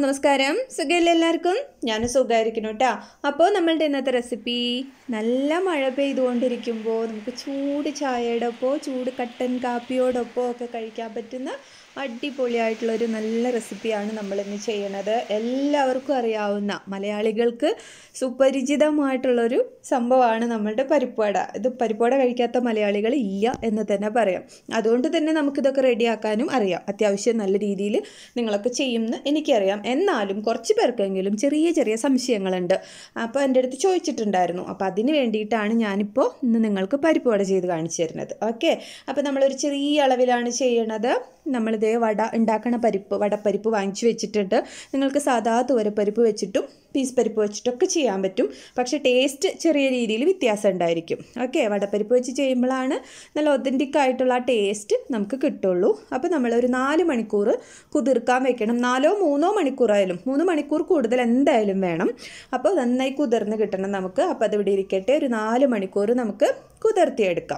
നമസ്കാരം സുഖമില്ല എല്ലാവർക്കും ഞാൻ സുഖമായിരിക്കുന്നു കേട്ടോ അപ്പോൾ നമ്മളുടെ ഇന്നത്തെ റെസിപ്പി നല്ല മഴ പെയ്തുകൊണ്ടിരിക്കുമ്പോൾ നമുക്ക് ചൂട് ചായയോടൊപ്പം ചൂട് കട്ടൻ കാപ്പിയോടൊപ്പം ഒക്കെ കഴിക്കാൻ പറ്റുന്ന അടിപൊളിയായിട്ടുള്ളൊരു നല്ല റെസിപ്പിയാണ് നമ്മളിന്ന് ചെയ്യണത് എല്ലാവർക്കും അറിയാവുന്ന മലയാളികൾക്ക് സുപരിചിതമായിട്ടുള്ളൊരു സംഭവമാണ് നമ്മളുടെ പരിപ്പുവട ഇത് പരിപ്പുവട കഴിക്കാത്ത മലയാളികൾ ഇല്ല എന്ന് തന്നെ പറയാം അതുകൊണ്ട് തന്നെ നമുക്കിതൊക്കെ റെഡിയാക്കാനും അറിയാം അത്യാവശ്യം നല്ല രീതിയിൽ നിങ്ങളൊക്കെ ചെയ്യുമെന്ന് എനിക്കറിയാം എന്നാലും കുറച്ച് പേർക്കെങ്കിലും ചെറിയ ചെറിയ സംശയങ്ങളുണ്ട് അപ്പോൾ എൻ്റെ അടുത്ത് ചോദിച്ചിട്ടുണ്ടായിരുന്നു അപ്പോൾ അതിന് വേണ്ടിയിട്ടാണ് ഞാനിപ്പോൾ ഇന്ന് നിങ്ങൾക്ക് പരിപ്പുവട ചെയ്ത് കാണിച്ചു തരുന്നത് ഓക്കെ അപ്പോൾ നമ്മളൊരു ചെറിയ അളവിലാണ് ചെയ്യണത് നമ്മളിതേ വട ഉണ്ടാക്കണ പരിപ്പ് വടപ്പരിപ്പ് വാങ്ങിച്ചു വെച്ചിട്ടുണ്ട് നിങ്ങൾക്ക് സാധാ തുവരപ്പരിപ്പ് വെച്ചിട്ടും പീസ് പരിപ്പ് വെച്ചിട്ടൊക്കെ ചെയ്യാൻ പറ്റും പക്ഷേ ടേസ്റ്റ് ചെറിയ രീതിയിൽ വ്യത്യാസം ഉണ്ടായിരിക്കും ഓക്കെ വടപ്പരിപ്പ് വെച്ച് ചെയ്യുമ്പോഴാണ് നല്ല ഒതൻറ്റിക് ആയിട്ടുള്ള ആ ടേസ്റ്റ് നമുക്ക് കിട്ടുള്ളൂ അപ്പോൾ നമ്മളൊരു നാല് മണിക്കൂർ കുതിർക്കാൻ വെക്കണം നാലോ മൂന്നോ മണിക്കൂറായാലും മൂന്ന് മണിക്കൂർ കൂടുതൽ എന്തായാലും വേണം അപ്പോൾ നന്നായി കുതിർന്ന് കിട്ടണം നമുക്ക് അപ്പോൾ അതിവിടെ ഇരിക്കട്ടെ ഒരു നാല് മണിക്കൂർ നമുക്ക് കുതിർത്തിയെടുക്കാം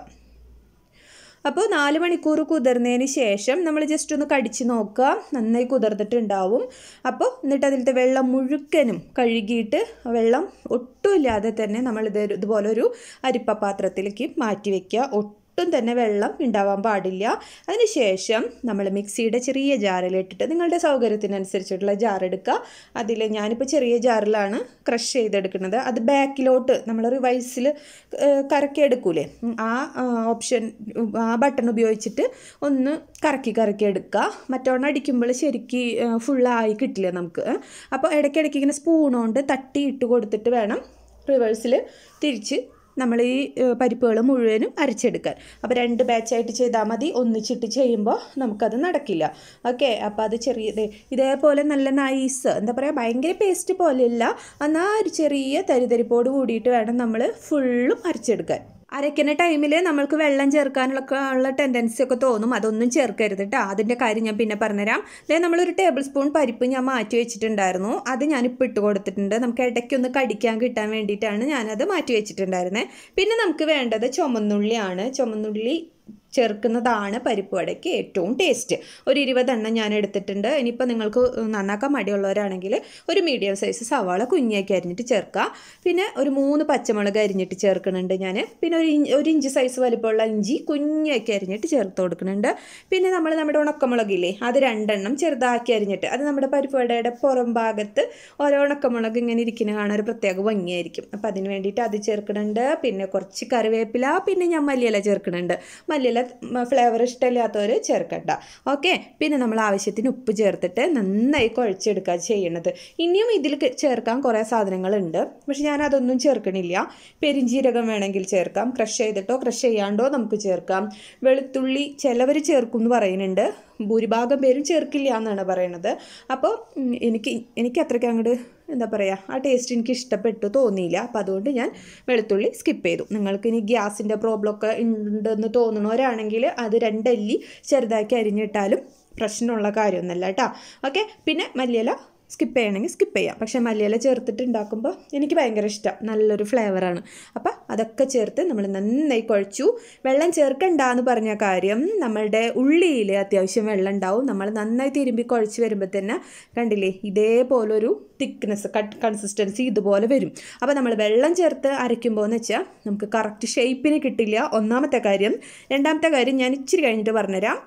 അപ്പോൾ നാല് മണിക്കൂർ കുതിർന്നതിന് ശേഷം നമ്മൾ ജസ്റ്റ് ഒന്ന് കടിച്ച് നോക്കുക നന്നായി കുതിർന്നിട്ടുണ്ടാവും അപ്പോൾ എന്നിട്ട് അതിലത്തെ വെള്ളം മുഴുക്കനും കഴുകിയിട്ട് വെള്ളം ഒട്ടുമില്ലാതെ തന്നെ നമ്മളിത് ഇതുപോലെ ഒരു അരിപ്പ പാത്രത്തിലേക്ക് മാറ്റി വയ്ക്കുക ഒട്ടും തന്നെ വെള്ളം ഉണ്ടാവാൻ പാടില്ല അതിനുശേഷം നമ്മൾ മിക്സിയുടെ ചെറിയ ജാറിലിട്ടിട്ട് നിങ്ങളുടെ സൗകര്യത്തിനനുസരിച്ചിട്ടുള്ള ജാർ എടുക്കുക അതിൽ ഞാനിപ്പോൾ ചെറിയ ജാറിലാണ് ക്രഷ് ചെയ്തെടുക്കുന്നത് അത് ബാക്കിലോട്ട് നമ്മൾ റിവൈസിൽ കറക്കി എടുക്കൂലേ ആ ഓപ്ഷൻ ആ ബട്ടൺ ഉപയോഗിച്ചിട്ട് ഒന്ന് കറക്കി കറക്കി എടുക്കുക മറ്റോണം അടിക്കുമ്പോൾ ശരിക്ക് ഫുള്ളായി കിട്ടില്ല നമുക്ക് അപ്പോൾ ഇടയ്ക്കിടയ്ക്ക് ഇങ്ങനെ സ്പൂൺ കൊണ്ട് തട്ടി ഇട്ട് കൊടുത്തിട്ട് വേണം റിവേഴ്സിൽ തിരിച്ച് നമ്മൾ ഈ പരിപ്പുകൾ മുഴുവനും അരച്ചെടുക്കാൻ അപ്പോൾ രണ്ട് ബാച്ചായിട്ട് ചെയ്താൽ മതി ഒന്നിച്ചിട്ട് ചെയ്യുമ്പോൾ നമുക്കത് നടക്കില്ല ഓക്കെ അപ്പോൾ അത് ചെറിയ ഇതേപോലെ നല്ല നൈസ് എന്താ പറയുക ഭയങ്കര പേസ്റ്റ് പോലെയല്ല എന്നാൽ ഒരു ചെറിയ തരിതരിപ്പോട് കൂടിയിട്ട് വേണം നമ്മൾ ഫുള്ളും അരച്ചെടുക്കാൻ അരയ്ക്കുന്ന ടൈമിൽ നമ്മൾക്ക് വെള്ളം ചേർക്കാനുള്ള ഉള്ള ടെൻഡൻസി ഒക്കെ തോന്നും അതൊന്നും ചേർക്കരുത് കേട്ടോ അതിൻ്റെ കാര്യം ഞാൻ പിന്നെ പറഞ്ഞുതരാം അതായത് നമ്മളൊരു ടേബിൾ സ്പൂൺ പരിപ്പ് ഞാൻ മാറ്റി വെച്ചിട്ടുണ്ടായിരുന്നു അത് ഞാനിപ്പോൾ ഇട്ട് കൊടുത്തിട്ടുണ്ട് നമുക്ക് ഇടയ്ക്കൊന്ന് കടിക്കാൻ കിട്ടാൻ വേണ്ടിയിട്ടാണ് ഞാനത് മാറ്റി വെച്ചിട്ടുണ്ടായിരുന്നത് പിന്നെ നമുക്ക് വേണ്ടത് ചുമന്നുള്ളിയാണ് ചുമന്നുള്ളി ചേർക്കുന്നതാണ് പരിപ്പ് വടയ്ക്ക് ഏറ്റവും ടേസ്റ്റ് ഒരു ഇരുപതെണ്ണം ഞാൻ എടുത്തിട്ടുണ്ട് ഇനിയിപ്പോൾ നിങ്ങൾക്ക് നന്നാക്കാൻ മടിയുള്ളവരാണെങ്കിൽ ഒരു മീഡിയം സൈസ് സവാള കുഞ്ഞാക്കി അരിഞ്ഞിട്ട് ചേർക്കുക പിന്നെ ഒരു മൂന്ന് പച്ചമുളക് അരിഞ്ഞിട്ട് ചേർക്കുന്നുണ്ട് ഞാൻ പിന്നെ ഒരു ഒരു ഇഞ്ച് സൈസ് വലിപ്പമുള്ള ഇഞ്ചി കുഞ്ഞാക്കി അരിഞ്ഞിട്ട് ചേർത്ത് കൊടുക്കുന്നുണ്ട് പിന്നെ നമ്മൾ നമ്മുടെ ഉണക്കമുളകില്ലേ അത് രണ്ടെണ്ണം ചെറുതാക്കി അരിഞ്ഞിട്ട് അത് നമ്മുടെ പരിപ്പ് വടയുടെ പുറം ഭാഗത്ത് ഓരോ ഉണക്കമുളക് ഇങ്ങനെ ഇരിക്കുന്ന കാണാൻ ഒരു പ്രത്യേക ഭംഗിയായിരിക്കും അപ്പോൾ അതിന് വേണ്ടിയിട്ട് അത് ചേർക്കുന്നുണ്ട് പിന്നെ കുറച്ച് കറിവേപ്പില പിന്നെ ഞാൻ മല്ലിയില ചേർക്കുന്നുണ്ട് മല്ലിയില ഫ്ലേവർ ഇഷ്ടമില്ലാത്തവർ ചേർക്കണ്ട ഓക്കെ പിന്നെ നമ്മൾ ആവശ്യത്തിന് ഉപ്പ് ചേർത്തിട്ട് നന്നായി കുഴച്ചെടുക്കുക ചെയ്യണത് ഇനിയും ഇതിൽ ചേർക്കാൻ കുറേ സാധനങ്ങളുണ്ട് പക്ഷെ ഞാൻ അതൊന്നും ചേർക്കണില്ല പെരിഞ്ജീരകം വേണമെങ്കിൽ ചേർക്കാം ക്രഷ് ചെയ്തിട്ടോ ക്രഷ് ചെയ്യാണ്ടോ നമുക്ക് ചേർക്കാം വെളുത്തുള്ളി ചിലവർ ചേർക്കും എന്ന് പറയുന്നുണ്ട് ഭൂരിഭാഗം പേരും ചേർക്കില്ല എന്നാണ് പറയണത് അപ്പോൾ എനിക്ക് എനിക്ക് അത്രയ്ക്ക് അങ്ങോട്ട് എന്താ പറയുക ആ ടേസ്റ്റ് എനിക്ക് ഇഷ്ടപ്പെട്ടു തോന്നിയില്ല അപ്പോൾ അതുകൊണ്ട് ഞാൻ വെളുത്തുള്ളി സ്കിപ്പ് ചെയ്തു നിങ്ങൾക്ക് ഇനി ഗ്യാസിൻ്റെ പ്രോബ്ലം ഒക്കെ ഉണ്ടെന്ന് തോന്നണവരാണെങ്കിൽ അത് രണ്ടല്ലി ചെറുതാക്കി അരിഞ്ഞിട്ടാലും പ്രശ്നമുള്ള കാര്യമൊന്നുമല്ല കേട്ടോ ഓക്കെ പിന്നെ മല്ലിയില സ്കിപ്പ് ചെയ്യണമെങ്കിൽ സ്കിപ്പ് ചെയ്യാം പക്ഷേ മല്ലിയില ചേർത്തിട്ട് ഉണ്ടാക്കുമ്പോൾ എനിക്ക് ഭയങ്കര ഇഷ്ടം നല്ലൊരു ഫ്ലേവറാണ് അപ്പോൾ അതൊക്കെ ചേർത്ത് നമ്മൾ നന്നായി കുഴച്ചു വെള്ളം ചേർക്കണ്ടെന്ന് പറഞ്ഞ കാര്യം നമ്മളുടെ ഉള്ളിയിൽ അത്യാവശ്യം വെള്ളം ഉണ്ടാവും നമ്മൾ നന്നായി തിരുമ്പി കുഴച്ച് വരുമ്പോൾ തന്നെ കണ്ടില്ലേ ഇതേപോലൊരു തിക്നെസ് കട്ട് കൺസിസ്റ്റൻസി ഇതുപോലെ വരും അപ്പോൾ നമ്മൾ വെള്ളം ചേർത്ത് അരയ്ക്കുമ്പോൾ എന്ന് വെച്ചാൽ നമുക്ക് കറക്റ്റ് ഷേപ്പിന് കിട്ടില്ല ഒന്നാമത്തെ കാര്യം രണ്ടാമത്തെ കാര്യം ഞാൻ ഇച്ചിരി കഴിഞ്ഞിട്ട് പറഞ്ഞുതരാം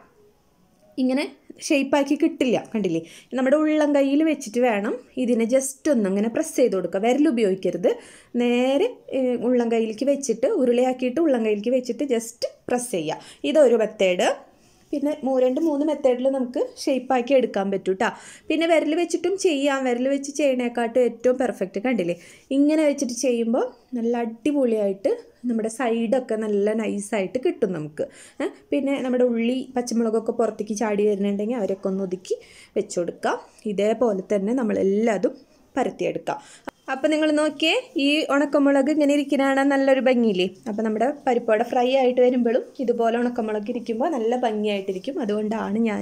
ഇങ്ങനെ ഷേപ്പാക്കി കിട്ടില്ല കണ്ടില്ലേ നമ്മുടെ ഉള്ളം കയ്യിൽ വെച്ചിട്ട് വേണം ഇതിനെ ജസ്റ്റ് ഒന്ന് ഇങ്ങനെ പ്രസ് ചെയ്ത് കൊടുക്കുക വിരൽ ഉപയോഗിക്കരുത് നേരെ ഉള്ളം കയ്യിലേക്ക് വെച്ചിട്ട് ഉരുളയാക്കിയിട്ട് ഉള്ളം കയ്യിലേക്ക് വെച്ചിട്ട് ജസ്റ്റ് പ്രസ് ചെയ്യുക ഇതൊരു മെത്തേഡ് പിന്നെ മൂ രണ്ട് മൂന്ന് മെത്തേഡിൽ നമുക്ക് ഷേപ്പാക്കി എടുക്കാൻ പറ്റും കേട്ടോ പിന്നെ വിരൽ വെച്ചിട്ടും ചെയ്യാം വിരൽ വെച്ച് ചെയ്യണേക്കാട്ടും ഏറ്റവും പെർഫെക്റ്റ് കണ്ടില്ലേ ഇങ്ങനെ വെച്ചിട്ട് ചെയ്യുമ്പോൾ നല്ല അടിപൊളിയായിട്ട് നമ്മുടെ സൈഡൊക്കെ നല്ല നൈസായിട്ട് കിട്ടും നമുക്ക് പിന്നെ നമ്മുടെ ഉള്ളി പച്ചമുളകൊക്കെ പുറത്തേക്ക് ചാടി വരുന്നുണ്ടെങ്കിൽ അവരൊക്കെ ഒന്ന് ഒതുക്കി വെച്ച് കൊടുക്കാം ഇതേപോലെ തന്നെ നമ്മളെല്ലാതും പരത്തിയെടുക്കാം അപ്പോൾ നിങ്ങൾ നോക്കിയേ ഈ ഉണക്കമുളക് ഇങ്ങനെ ഇരിക്കുന്നതാണ് നല്ലൊരു ഭംഗിയില്ലേ അപ്പോൾ നമ്മുടെ പരിപ്പോടെ ഫ്രൈ ആയിട്ട് വരുമ്പോഴും ഇതുപോലെ ഉണക്കമുളക് ഇരിക്കുമ്പോൾ നല്ല ഭംഗിയായിട്ടിരിക്കും അതുകൊണ്ടാണ് ഞാൻ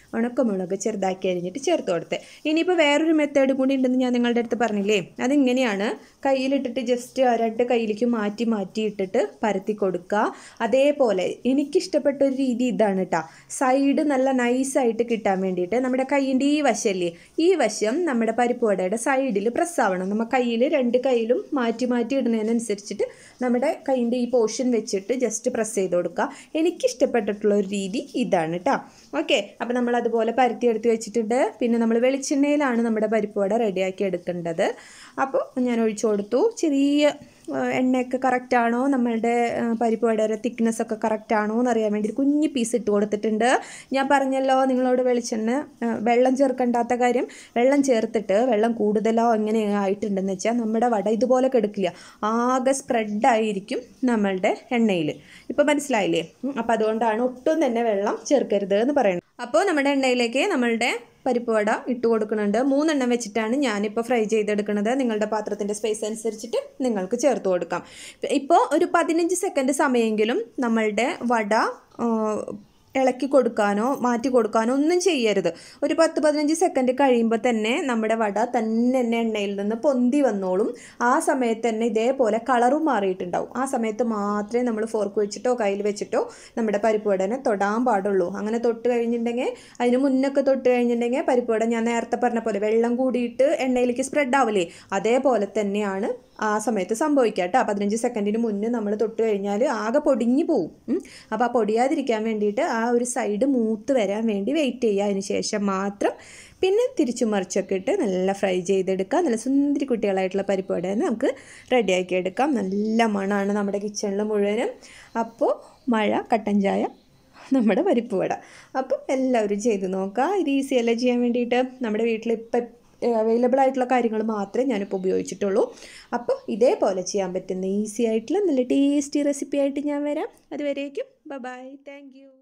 ഉണക്കമുളക് ചെറുതാക്കി അരിഞ്ഞിട്ട് ചേർത്ത് കൊടുത്തത് ഇനിയിപ്പോൾ വേറൊരു മെത്തേഡ് കൂടി ഉണ്ടെന്ന് ഞാൻ നിങ്ങളുടെ അടുത്ത് പറഞ്ഞില്ലേ അതിങ്ങനെയാണ് കയ്യിലിട്ടിട്ട് ജസ്റ്റ് രണ്ട് കയ്യിലേക്ക് മാറ്റി മാറ്റി ഇട്ടിട്ട് പരത്തി കൊടുക്കുക അതേപോലെ എനിക്കിഷ്ടപ്പെട്ട ഒരു രീതി ഇതാണ് കേട്ടോ സൈഡ് നല്ല നൈസായിട്ട് കിട്ടാൻ വേണ്ടിയിട്ട് നമ്മുടെ കൈയിൻ്റെ ഈ വശല്ലേ ഈ വശം നമ്മുടെ പരിപ്പ് വടയുടെ സൈഡിൽ പ്രസ് ആവണം നമ്മൾ കയ്യിൽ രണ്ട് കയ്യിലും മാറ്റി മാറ്റി ഇടുന്നതിനനുസരിച്ചിട്ട് നമ്മുടെ കൈയിൻ്റെ ഈ പോർഷൻ വെച്ചിട്ട് ജസ്റ്റ് പ്രസ് ചെയ്ത് കൊടുക്കുക എനിക്കിഷ്ടപ്പെട്ടിട്ടുള്ള ഒരു രീതി ഇതാണ് കേട്ടോ ഓക്കെ അപ്പോൾ നമ്മൾ അതുപോലെ പരത്തി എടുത്ത് വെച്ചിട്ടുണ്ട് പിന്നെ നമ്മൾ വെളിച്ചെണ്ണയിലാണ് നമ്മുടെ പരിപ്പ് വട റെഡിയാക്കി എടുക്കേണ്ടത് അപ്പോൾ ഞാൻ ഒഴിച്ചു കൊടുത്തു ചെറിയ ആ, എണ്ണയൊക്കെ കറക്റ്റാണോ നമ്മളുടെ ആ, പരിപ്പ് വടയുടെ തിക്നെസ് ഒക്കെ കറക്റ്റാണോ എന്ന് അറിയാൻ വേണ്ടി ഒരു കുഞ്ഞ് പീസ് ഇട്ട് കൊടുത്തിട്ടുണ്ട് ഞാൻ പറഞ്ഞല്ലോ നിങ്ങളോട് വെളിച്ചെണ്ണ ആ, വെള്ളം ചേർക്കണ്ടാത്ത കാര്യം വെള്ളം ചേർത്തിട്ട് വെള്ളം കൂടുതലോ എങ്ങനെ ആയിട്ടുണ്ടെന്ന് വെച്ചാൽ നമ്മുടെ വട ഇതുപോലെ കെടുക്കില്ല ആകെ സ്പ്രെഡായിരിക്കും നമ്മളുടെ എണ്ണയിൽ ഇപ്പോൾ മനസ്സിലായില്ലേ അപ്പോൾ അതുകൊണ്ടാണ് ഒട്ടും തന്നെ വെള്ളം ചേർക്കരുത് എന്ന് പറയുന്നത് അപ്പോൾ നമ്മുടെ എണ്ണയിലേക്ക് നമ്മളുടെ പരിപ്പ് വട ഇട്ട് കൊടുക്കുന്നുണ്ട് മൂന്നെണ്ണം വെച്ചിട്ടാണ് ഞാനിപ്പോൾ ഫ്രൈ ചെയ്തെടുക്കുന്നത് നിങ്ങളുടെ പാത്രത്തിൻ്റെ സ്പേസ് അനുസരിച്ചിട്ട് നിങ്ങൾക്ക് ചേർത്ത് കൊടുക്കാം ഇപ്പോൾ ഒരു പതിനഞ്ച് സെക്കൻഡ് സമയമെങ്കിലും നമ്മളുടെ വട ആ, ഇളക്കി കൊടുക്കാനോ മാറ്റി കൊടുക്കാനോ ഒന്നും ചെയ്യരുത് ഒരു പത്ത് പതിനഞ്ച് സെക്കൻഡ് കഴിയുമ്പോൾ തന്നെ നമ്മുടെ വട തന്നെ തന്നെ എണ്ണയിൽ നിന്ന് പൊന്തി വന്നോളും ആ സമയത്ത് തന്നെ ഇതേപോലെ കളറും മാറിയിട്ടുണ്ടാവും ആ സമയത്ത് മാത്രമേ നമ്മൾ ഫോർക്ക് വെച്ചിട്ടോ കയ്യിൽ വെച്ചിട്ടോ നമ്മുടെ പരിപ്പ് വടനെ തൊടാൻ പാടുള്ളൂ അങ്ങനെ തൊട്ട് കഴിഞ്ഞിട്ടുണ്ടെങ്കിൽ അതിന് മുന്നൊക്കെ തൊട്ട് കഴിഞ്ഞിട്ടുണ്ടെങ്കിൽ പരിപ്പ് വട ഞാൻ നേരത്തെ പറഞ്ഞ പോലെ വെള്ളം കൂടിയിട്ട് എണ്ണയിലേക്ക് സ്പ്രെഡ് ആവില്ലേ അതേപോലെ തന്നെയാണ് ആ സമയത്ത് സംഭവിക്കുക കേട്ടോ പതിനഞ്ച് സെക്കൻഡിന് മുന്നേ നമ്മൾ തൊട്ട് കഴിഞ്ഞാൽ ആകെ പൊടിഞ്ഞു പോവും ഉം. അപ്പോൾ ആ പൊടിയാതിരിക്കാൻ വേണ്ടിയിട്ട് ആ ഒരു സൈഡ് മൂത്ത് വരാൻ വേണ്ടി വെയിറ്റ് ചെയ്യുക അതിന് ശേഷം മാത്രം പിന്നെ തിരിച്ചു മറിച്ചൊക്കെ ഇട്ട് നല്ല ഫ്രൈ ചെയ്തെടുക്കാം നല്ല സുന്ദരി കുട്ടികളായിട്ടുള്ള പരിപ്പ് വട നമുക്ക് റെഡിയാക്കി എടുക്കാം നല്ല മണമാണ് നമ്മുടെ കിച്ചണിൽ മുഴുവനും അപ്പോൾ മഴ കട്ടൻ ചായ നമ്മുടെ പരിപ്പ് വട അപ്പോൾ എല്ലാവരും ചെയ്ത് നോക്കുക ഇത് ഈസി അല്ല ചെയ്യാൻ വേണ്ടിയിട്ട് നമ്മുടെ വീട്ടിൽ ഇപ്പം അവൈലബിൾ ആയിട്ടുള്ള കാര്യങ്ങൾ മാത്രമേ ഞാനിപ്പോൾ ഉപയോഗിച്ചിട്ടുള്ളൂ അപ്പോൾ ഇതേപോലെ ചെയ്യാൻ പറ്റുന്ന ഈസി ആയിട്ടുള്ള നല്ല ടേസ്റ്റി റെസിപ്പി ആയിട്ട് ഞാൻ വരാം അതുവരേക്കും ബൈ താങ്ക് യു